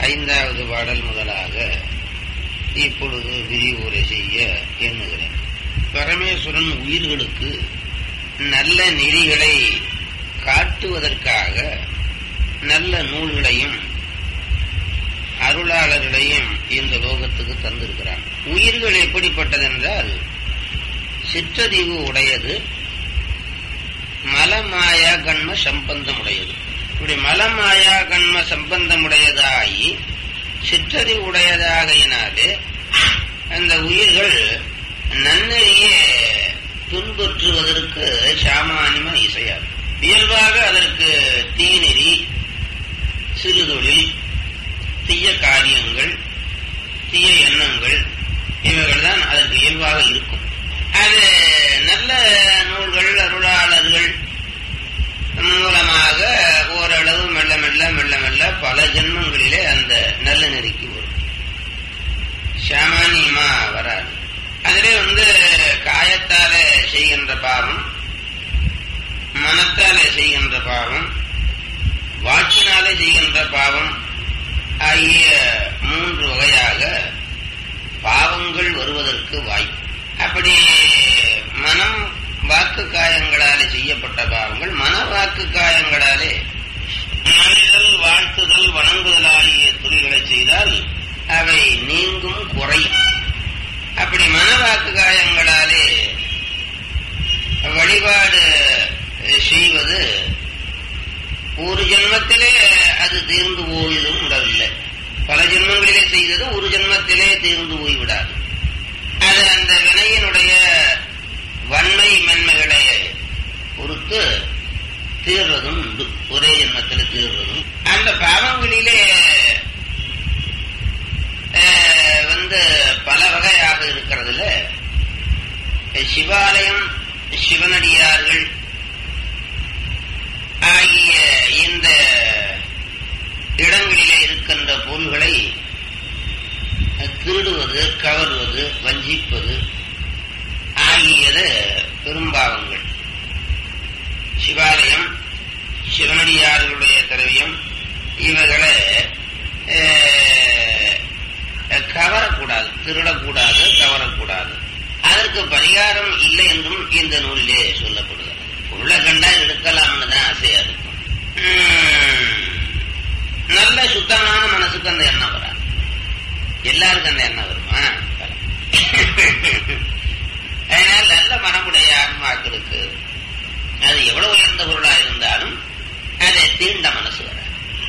ஐந்தாவது பாடல் முதலாக இப்பொழுது விரிவுரை செய்ய எண்ணுகிறேன் பரமேஸ்வரன் உயிர்களுக்கு நல்ல நெறிகளை காட்டுவதற்காக நல்ல நூல்களையும் அருளாளர்களையும் இந்த லோகத்துக்கு தந்திருக்கிறான் உயிர்கள் எப்படிப்பட்டதென்றால் சிற்றறிவு உடையது மலமாயா கண்ம சம்பந்தம் உடையது இப்படி மலமாயா கண்ம சம்பந்தமுடையதாகி சிற்றறிவு உடையதாகையினாலே அந்த உயிர்கள் நன்னெறிய துன்புற்றுவதற்கு சாமானியமா இசையாது இயல்பாக அதற்கு தீநெறி சிறுதொழில் தீய காரியங்கள் தீய எண்ணங்கள் இவைகள் தான் அதற்கு இயல்பாக இருக்கும் அது நல்ல நூல்கள் அருளாளர்கள் மூலமாக ஓரளவு மெல்ல மெல்ல மெல்ல மெல்ல பல ஜென்மங்களிலே அந்த நல்ல நெறிக்கு வரும் சாமானியமா வராது அதிலே வந்து காயத்தால செய்கின்ற பாவம் மனத்தால செய்கின்ற பாவம் வாக்கினாலே செய்கின்ற பாவம் ஆகிய மூன்று வகையாக பாவங்கள் வருவதற்கு வாய்ப்பு அப்படி மனம் வாக்கு காயங்களாலே செய்யப்பட்ட பாவங்கள் மன வாக்கு காயங்களாலே மனிதல் வாழ்த்துதல் வணங்குதல் ஆகிய தொழில்களை செய்தால் அவை நீங்கும் குறையும் அப்படி மனவாக்கு காயங்களாலே வழிபாடு செய்வது ஒரு ஜென்மத்திலே அது தீர்ந்து போவதும் விடவில்லை பல ஜென்மங்களிலே செய்தது ஒரு ஜென்மத்திலே தீர்ந்து போய்விடாது அது அந்த வினையினுடைய வன்மை மென்மைகளை பொறுத்து தீர்வதும் உண்டு ஒரே ஜென்மத்தில் தீர்வதும் அந்த பாவங்களிலே வந்து பல வகையாக இருக்கிறதுல சிவாலயம் சிவனடியார்கள் ஆகிய இந்த இடங்களிலே இருக்கின்ற பொருள்களை திருடுவது கவர்வது வஞ்சிப்பது ஆகியது பெரும்பாவங்கள் சிவாலயம் சிவனடியார்களுடைய திரவியம் இவைகளை கவரக்கூடாது திருடக்கூடாது கவரக்கூடாது அதற்கு பரிகாரம் இல்லை என்றும் இந்த நூலிலே சொல்லப்படுகிறது உள்ள கண்டா எடுக்கலாம்னு தான் ஆசையா இருக்கும் நல்ல சுத்தமான மனசுக்கு அந்த எண்ணம் வராது எல்லாருக்கும் அந்த எண்ணம் வருமா அதனால நல்ல மனமுடைய ஆன்மாக்களுக்கு அது எவ்வளவு உயர்ந்த பொருளா இருந்தாலும் அதை தீண்ட மனசு வர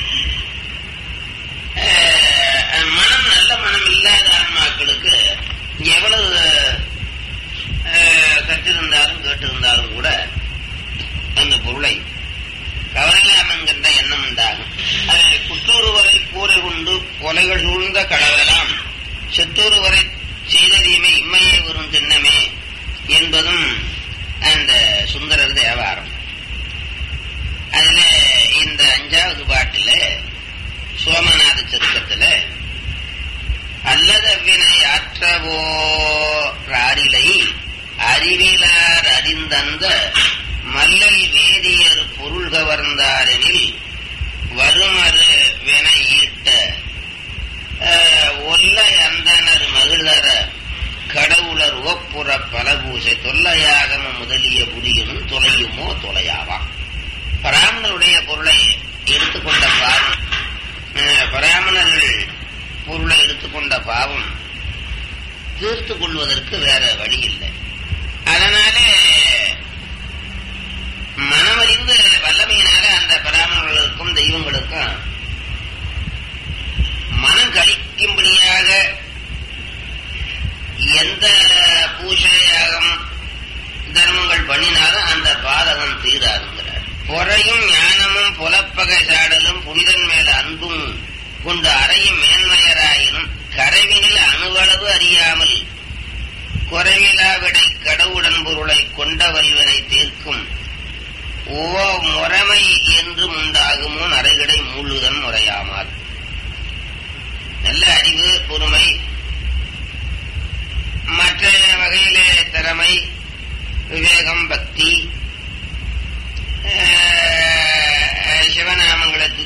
மனம் நல்ல மனம் இல்லாத ஆன்மாக்களுக்கு எவ்வளவு கற்றிருந்தாலும் கேட்டிருந்தாலும் கூட அந்த பொருளை கவரலாம் என்கின்ற எண்ணம் உண்டாகும் அது குற்றூறு வரை கூரை கொண்டு கொலைகள் சூழ்ந்த கடவலாம் செத்தூறு வரை செய்தறியுமே இம்மையே வரும் திண்ணமே என்பதும் அந்த சுந்தரர் தேவாரம் அதுல இந்த அஞ்சாவது பாட்டுல சோமநாத சருக்கத்துல அல்லதவினை ஆற்றவோ ராரிலை அறிவிலார் அறிந்தந்த மல்லல் வேதியர் பொருள் கவர்ந்தாரெனில் வருமறு வின ஈட்ட ஒல்லை அந்தனர் மகிழ்தர கடவுளர் ஓப்புற பலபூசை தொல்லையாகம முதலிய புரியும் தொலையுமோ தொலையாவாம் பராமணருடைய பொருளை எடுத்துக்கொண்ட பாவம் பராமணர்கள் பொருளை எடுத்துக்கொண்ட பாவம் தீர்த்து கொள்வதற்கு வேற வழி இல்லை அதனாலே மனமறிந்து வல்லமையினால அந்த பராமணர்களுக்கும் தெய்வங்களுக்கும் மனம் கழிக்கும்படியாக எந்த பூஜையாகம் தர்மங்கள் பண்ணினாலும் அந்த பாதகம் தீராதுங்கிறார் பொறையும் ஞானமும் புலப்பகை சாடலும் புனிதன் மேல அன்பும் கொண்டு அறையும் மேன்மையராயினும் கரைவினில் அணுவளவு அறியாமல் குறைவிலாவிடை கடவுடன் பொருளை கொண்ட வல்வனை தீர்க்கும் ஓ முறைமை என்றும் உண்டாகுமோ நரைகிடை மூழுதன் முறையாமால் நல்ல அறிவு பொறுமை மற்ற வகையிலே திறமை விவேகம் பக்தி